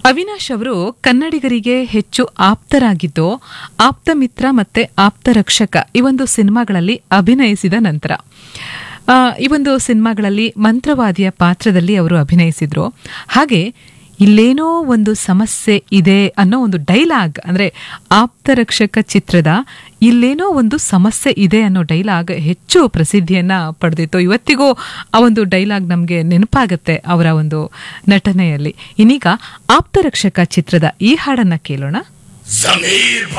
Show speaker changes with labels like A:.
A: ಅವಿನಾಶ್ ಅವರು ಕನ್ನಡಿಗರಿಗೆ ಹೆಚ್ಚು ಆಪ್ತರಾಗಿದ್ದು ಆಪ್ತ ಮಿತ್ರ ಮತ್ತೆ ಆಪ್ತ ರಕ್ಷಕ ಈ ಒಂದು ಸಿನಿಮಾಗಳಲ್ಲಿ ಅಭಿನಯಿಸಿದ ನಂತರ ಆ, ಈ ಒಂದು ಸಿನಿಮಾಗಳಲ್ಲಿ ಮಂತ್ರವಾದಿಯ ಪಾತ್ರದಲ್ಲಿ ಅವರು ಅಭಿನಯಿಸಿದ್ರು ಹಾಗೆ ಇಲ್ಲೇನೋ ಒಂದು ಸಮಸ್ಯೆ ಇದೆ ಅನ್ನೋ ಒಂದು ಡೈಲಾಗ್ ಅಂದ್ರೆ ಆಪ್ತ ರಕ್ಷಕ ಚಿತ್ರದ ಇಲ್ಲೇನೋ ಒಂದು ಸಮಸ್ಯೆ ಇದೆ ಅನ್ನೋ ಡೈಲಾಗ್ ಹೆಚ್ಚು ಪ್ರಸಿದ್ಧಿಯನ್ನ ಪಡೆದಿತ್ತು ಇವತ್ತಿಗೂ ಆ ಒಂದು ಡೈಲಾಗ್ ನಮಗೆ ನೆನಪಾಗತ್ತೆ ಅವರ ಒಂದು ನಟನೆಯಲ್ಲಿ ಇನ್ನೀಗ ಆಪ್ತ ರಕ್ಷಕ ಚಿತ್ರದ ಈ ಹಾಡನ್ನ ಕೇಳೋಣ
B: जमीर